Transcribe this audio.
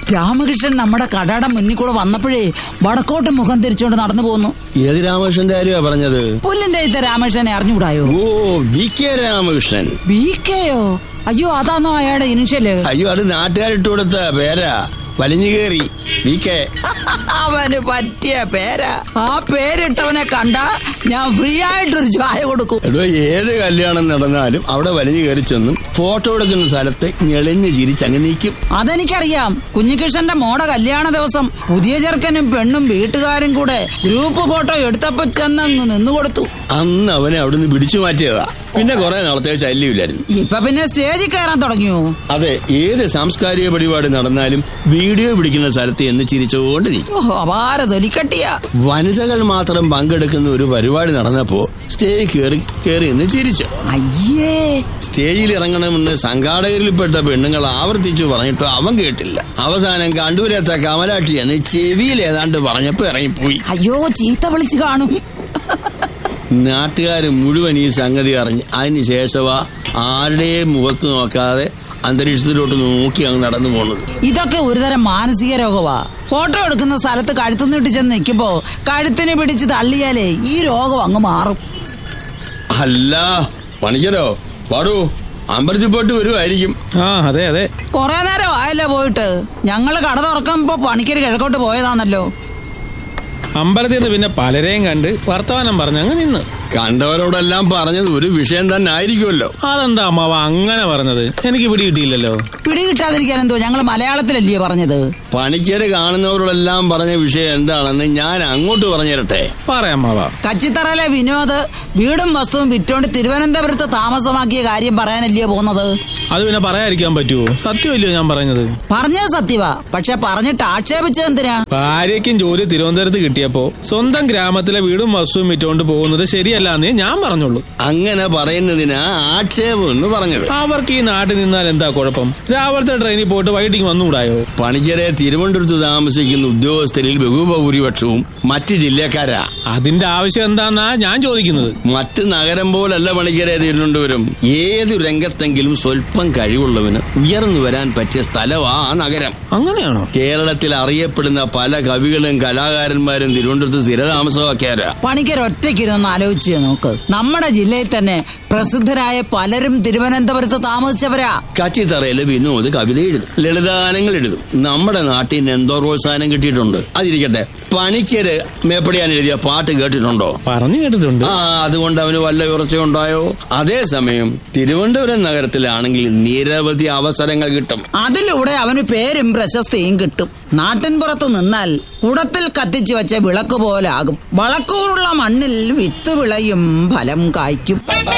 രാമകൃഷ്ണൻ നമ്മുടെ കടയുടെ മുന്നിൽ കൂടെ വന്നപ്പോഴേ വടക്കോട്ട് മുഖം തിരിച്ചുകൊണ്ട് നടന്നു പോന്നു ഏത് രാമകൃഷ്ണന്റെ കാര്യമാ പറഞ്ഞത് പുല്ലിന്റെ ഇത്ത രാമകൃഷ്ണനെ അറിഞ്ഞുകൂടായോ O V K Ramakrishnan B കെയോ അയ്യോ അതാണോ അയാളുടെ ഇനിഷ്യല് അയ്യോ അത് നാട്ടുകാരിട്ട് കൊടുത്ത പേരാ വലിഞ്ഞു കയറി വി കെ അവന് പറ്റിയ പേരാ ആ പേരിട്ടവനെ കണ്ട ഞാൻ ഫ്രീ ആയിട്ടൊരു ചായ കൊടുക്കും എടോ ഏത് കല്യാണം നടന്നാലും അവിടെ വലിഞ്ഞു കയറി ചെന്നും ഫോട്ടോ എടുക്കുന്ന സ്ഥലത്ത് ഞെളിഞ്ഞ് ചിരിച്ചങ്ങ് നീക്കും അതെനിക്കറിയാം കുഞ്ഞികൃഷ്ണന്റെ മോടെ കല്യാണ ദിവസം പുതിയ ചെറുക്കനും പെണ്ണും വീട്ടുകാരും കൂടെ ഗ്രൂപ്പ് ഫോട്ടോ എടുത്തപ്പോ ചെന്നങ്ങ് നിന്നു കൊടുത്തു അന്ന് അവനെ അവിടുന്ന് പിടിച്ചു മാറ്റിയതാ പിന്നെ കുറെ നാളത്തെ ശല്യമില്ലായിരുന്നു ഇപ്പൊ പിന്നെ സ്റ്റേജിൽ കയറാൻ തുടങ്ങിയോ അതെ ഏത് സാംസ്കാരിക പരിപാടി നടന്നാലും വീഡിയോ പിടിക്കുന്ന സ്ഥലത്ത് എന്ന് ചിരിച്ചുകൊണ്ട് നിൽക്കും ഓഹോ അപാര തൊലിക്കട്ടിയാ വനിതകൾ മാത്രം പങ്കെടുക്കുന്ന ഒരു പരിപാടി നടന്നപ്പോ സ്റ്റേജ് കയറി കയറി എന്ന് ചിരിച്ചു അയ്യേ സ്റ്റേജിൽ ഇറങ്ങണമെന്ന് സംഘാടകരിൽപ്പെട്ട പെണ്ണുങ്ങൾ ആവർത്തിച്ചു പറഞ്ഞിട്ടോ അവൻ കേട്ടില്ല അവസാനം കണ്ടൂരത്തെ കമലാക്ഷി എന്ന് ചെവിയിൽ ഏതാണ്ട് പറഞ്ഞപ്പോ ഇറങ്ങിപ്പോയി അയ്യോ ചീത്ത വിളിച്ചു കാണും നാട്ടുകാർ മുഴുവൻ ഈ സംഗതി അറിഞ്ഞ് അതിന് ശേഷമാ ആരുടെയും മുഖത്ത് നോക്കാതെ അന്തരീക്ഷത്തിലോട്ട് നോക്കി അങ്ങ് നടന്നു പോണത് ഇതൊക്കെ ഒരുതരം മാനസിക രോഗമാ ഫോട്ടോ എടുക്കുന്ന സ്ഥലത്ത് കഴുത്തുനിന്നിട്ട് ചെന്ന് നിൽക്കുമ്പോ കഴുത്തിനെ പിടിച്ച് തള്ളിയാലേ ഈ രോഗം അങ്ങ് മാറും അല്ല പണിക്കരോ പാടൂ അമ്പലത്തിൽ പോയിട്ട് വരുമായിരിക്കും ആ അതെ അതെ കൊറേ നേരം ആയല്ലോ പോയിട്ട് ഞങ്ങള് കട തുറക്കുമ്പോ പണിക്കര് കിഴക്കോട്ട് പോയതാണല്ലോ അമ്പലത്തിൽ നിന്ന് പിന്നെ പലരെയും കണ്ട് വർത്തമാനം പറഞ്ഞ് അങ്ങ് നിന്ന് കണ്ടവരോടെല്ലാം പറഞ്ഞത് ഒരു വിഷയം തന്നെ ആയിരിക്കുമല്ലോ അതെന്താ അമ്മാവ അങ്ങനെ പറഞ്ഞത് എനിക്ക് പിടി കിട്ടിയില്ലല്ലോ പിടി കിട്ടാതിരിക്കാൻ എന്തോ ഞങ്ങള് മലയാളത്തിലല്ലയോ പറഞ്ഞത് പണിക്കര് കാണുന്നവരോടെല്ലാം പറഞ്ഞ വിഷയം എന്താണെന്ന് ഞാൻ അങ്ങോട്ട് പറഞ്ഞു തരട്ടെ പറയാം അമ്മാവ കച്ചിത്തറയിലെ വിനോദ് വീടും വസ്തുവും വിറ്റോണ്ട് തിരുവനന്തപുരത്ത് താമസമാക്കിയ കാര്യം പറയാനല്ലയോ പോകുന്നത് അത് പിന്നെ പറയാതിരിക്കാൻ പറ്റുമോ സത്യമല്ലയോ ഞാൻ പറഞ്ഞത് പറഞ്ഞത് സത്യവാ പക്ഷെ പറഞ്ഞിട്ട് ആക്ഷേപിച്ചത് എന്തിനാ ഭാര്യയ്ക്കും ജോലി തിരുവനന്തപുരത്ത് കിട്ടിയപ്പോ സ്വന്തം ഗ്രാമത്തിലെ വീടും വസ്തുവും വിറ്റുകൊണ്ട് പോകുന്നത് ശരിയല്ലാന്നേ ഞാൻ പറഞ്ഞുള്ളൂ അങ്ങനെ പറയുന്നതിനാ ആക്ഷേപം എന്ന് പറഞ്ഞത് അവർക്ക് ഈ നാട്ടിൽ നിന്നാൽ എന്താ കുഴപ്പം രാവിലത്തെ ട്രെയിനിൽ പോയിട്ട് വൈകിട്ടേക്ക് വന്നുകൂടായോ പണിക്കരെ തിരുവനന്തപുരത്ത് താമസിക്കുന്ന ഉദ്യോഗസ്ഥരിൽ ബഹുഭൂരിപക്ഷവും മറ്റ് ജില്ലക്കാരാ അതിന്റെ ആവശ്യം എന്താന്നാ ഞാൻ ചോദിക്കുന്നത് മറ്റ് നഗരം പോലല്ല പണിക്കരെ തിരുവനന്തപുരം ഏതു രംഗത്തെങ്കിലും സ്വല്പം കഴിവുള്ളവന് ഉയർന്നു വരാൻ പറ്റിയ സ്ഥലമാ ആ നഗരം അങ്ങനെയാണോ കേരളത്തിൽ അറിയപ്പെടുന്ന പല കവികളും കലാകാരന്മാരും തിരുവനന്തപുരത്ത് സ്ഥിരതാമസമാക്കിയാരാ പണിക്കർ ഒറ്റയ്ക്കിരുന്ന് ആലോചിച്ച് നോക്ക് നമ്മുടെ ജില്ലയിൽ തന്നെ പ്രസിദ്ധരായ പലരും തിരുവനന്തപുരത്ത് താമസിച്ചവരാ കച്ചിത്തറയില് വിനോദ് കവിത എഴുതും ലളിതാനങ്ങൾ എഴുതും നമ്മുടെ നാട്ടിന് എന്തോ പ്രോത്സാഹനം കിട്ടിയിട്ടുണ്ട് അതിരിക്കട്ടെ പണിക്കര് മേപ്പടിയാൻ എഴുതിയ പാട്ട് കേട്ടിട്ടുണ്ടോ പറഞ്ഞു കേട്ടിട്ടുണ്ട് ആ അതുകൊണ്ട് അവന് വല്ല ഉറച്ചുണ്ടായോ അതേസമയം തിരുവനന്തപുരം നഗരത്തിലാണെങ്കിൽ നിരവധി അവസരങ്ങൾ കിട്ടും അതിലൂടെ അവന് പേരും പ്രശസ്തിയും കിട്ടും നാട്ടിൻപുറത്ത് നിന്നാൽ കുടത്തിൽ കത്തിച്ചു വെച്ച വിളക്ക് പോലാകും വളക്കൂറുള്ള മണ്ണിൽ വിത്ത് വിളയും ഫലം കായ്ക്കും